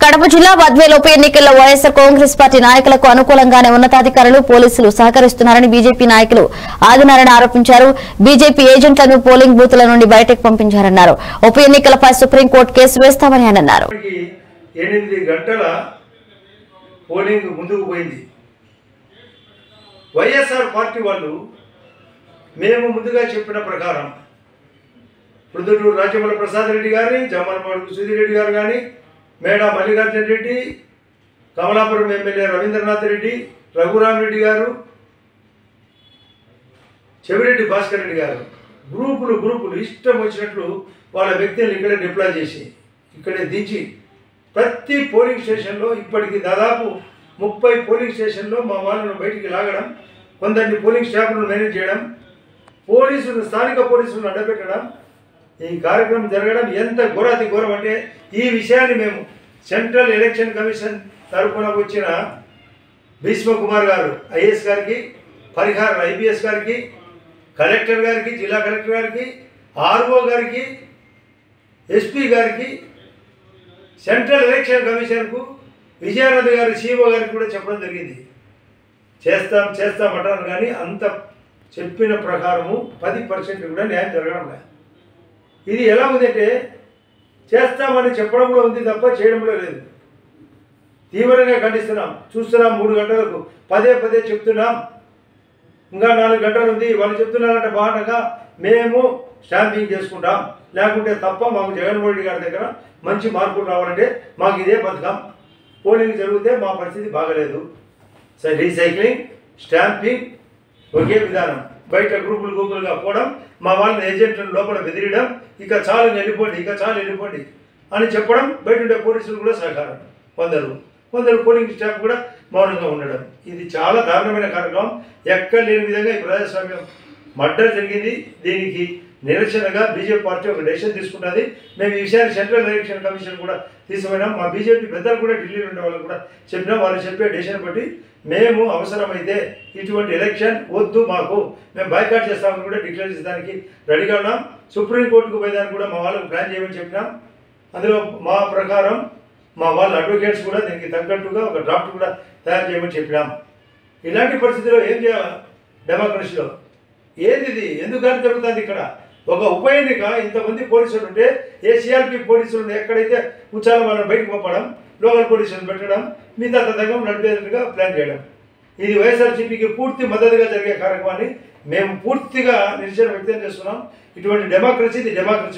కడప జిల్లా బద్వేల్ ఉప ఎన్నికల్లో వైఎస్ఆర్ కాంగ్రెస్ పార్టీ నాయకులకు అనుకూలంగానే ఉన్నతాధికారులు పోలీసులు సహకరిస్తున్నారని బీజేపీ నాయకులు ఆదినారాయణ ఆరోపించారు బీజేపీ ఏజెంట్లను పోలింగ్ బూత్ల నుండి బయటకు పంపించారన్నారు ఉప ఎన్నికలపై సుప్రీంకోర్టు కేసు వేస్తామని ఆయన అన్నారు ఇప్పటికి ఎనిమిది గంటల పోలింగ్ ముందుకు పోయింది వైఎస్ఆర్ పార్టీ వాళ్ళు మేము ముందుగా చెప్పిన ప్రకారం ప్రొద్దుటూరు రాజమల ప్రసాద్ రెడ్డి గారిని జమ్మలపాడు సుధీర్ రెడ్డి గారు కానీ మేడా మల్లికార్జున రెడ్డి కమలాపురం ఎమ్మెల్యే రవీంద్రనాథ్ రెడ్డి రఘురామ్ రెడ్డి గారు చెవిరెడ్డి భాస్కర్ రెడ్డి గారు గ్రూపులు గ్రూపులు ఇష్టం వచ్చినట్లు వాళ్ళ వ్యక్తులను ఇక్కడే డిప్లాయ్ చేసి ఇక్కడే దించి ప్రతి పోలింగ్ స్టేషన్లో ఇప్పటికి దాదాపు ముప్పై పోలింగ్ స్టేషన్లో మా వాళ్ళను బయటికి లాగడం కొందరిని పోలింగ్ స్టాఫ్ను మేనేజ్ చేయడం పోలీసులు స్థానిక పోలీసులను అడ్డపెట్టడం ఈ కార్యక్రమం జరగడం ఎంత ఘోరాతి ఘోరం అంటే ఈ విషయాన్ని మేము సెంట్రల్ ఎలక్షన్ కమిషన్ తరఫున వచ్చిన భీష్మ కుమార్ గారు ఐఏఎస్ గారికి పరిహార్ ఐపీఎస్ గారికి కలెక్టర్ గారికి జిల్లా కలెక్టర్ గారికి ఆర్ఓ గారికి ఎస్పీ గారికి సెంట్రల్ ఎలక్షన్ కమిషన్కు విజయానంద్ గారి సిఇఓ గారికి కూడా చెప్పడం జరిగింది చేస్తాం చేస్తాం అంటారు కానీ అంత చెప్పిన ప్రకారము పది పర్సెంట్ కూడా న్యాయం జరగడం లేదు ఇది ఎలా ఉందంటే చేస్తామని చెప్పడంలో ఉంది తప్ప చేయడంలో లేదు తీవ్రంగా ఖండిస్తున్నాం చూస్తున్నాం మూడు గంటలకు పదే పదే చెప్తున్నాం ఇంకా నాలుగు గంటలు ఉంది వాళ్ళు చెప్తున్నారంటే బాగా మేము స్టాంపింగ్ చేసుకుంటాం లేకుంటే తప్ప మాకు జగన్మోహన్ రెడ్డి గారి దగ్గర మంచి మార్పులు రావాలంటే మాకు ఇదే బతుకం పోలింగ్ జరిగితే మా పరిస్థితి బాగలేదు సరే రీసైక్లింగ్ స్టాంపింగ్ ఒకే విధానం బయట గ్రూపులు గ్రూపులుగా పోవడం మా వాళ్ళని ఏజెంట్లను లోపల బెదిరియడం ఇక చాలు వెళ్ళిపోండి ఇక చాలు వెళ్ళిపోండి అని చెప్పడం బయట ఉండే పోలీసులు కూడా సహకారం కొందరు కొందరు పోలింగ్ స్టాఫ్ కూడా మౌనంగా ఉండడం ఇది చాలా దారుణమైన కార్యక్రమం ఎక్కడ లేని విధంగా ఈ ప్రజాస్వామ్యం మర్డర్ జరిగింది దీనికి నిరసనగా బీజేపీ పార్టీ ఒక డెసిషన్ తీసుకుంటుంది మేము ఈ విషయాన్ని సెంట్రల్ ఎలక్షన్ కమిషన్ కూడా తీసుకుపోయినాం మా బీజేపీ పెద్దలు కూడా ఢిల్లీలో ఉండే వాళ్ళకు కూడా చెప్పినాం వాళ్ళు చెప్పే డెసిషన్ బట్టి మేము అవసరమైతే ఇటువంటి ఎలక్షన్ వద్దు మాకు మేము బైకాట్ చేస్తామని కూడా డిక్లేర్ చేసేదానికి రెడీగా ఉన్నాం సుప్రీంకోర్టుకు పోయేదానికి కూడా మా వాళ్ళకు ప్లాన్ చేయమని చెప్పినాం అందులో మా ప్రకారం మా వాళ్ళ అడ్వకేట్స్ కూడా దీనికి తగ్గట్టుగా ఒక డ్రాఫ్ట్ కూడా తయారు చేయమని చెప్పినాం ఇలాంటి పరిస్థితిలో ఏం చేయాలి డెమోక్రసీలో ఏంది ఇది ఎందుకని జరుగుతుంది ఇక్కడ ఒక ఉప ఎన్నిక ఇంతమంది పోలీసులు ఉంటే ఏ సిఆర్పి పోలీసులను ఎక్కడైతే కూర్చోాలో వాళ్ళని బయటకు పంపడం లోకల్ పోలీసులను పెట్టడం మిగతా తగ్గం నడిపేటట్టుగా ప్లాన్ చేయడం ఇది వైఎస్ఆర్సీపీకి పూర్తి మద్దతుగా జరిగే కార్యక్రమాన్ని మేము పూర్తిగా నిరసన వ్యక్తం చేస్తున్నాం ఇటువంటి డెమోక్రసీ ఇది డెమోక్రసీ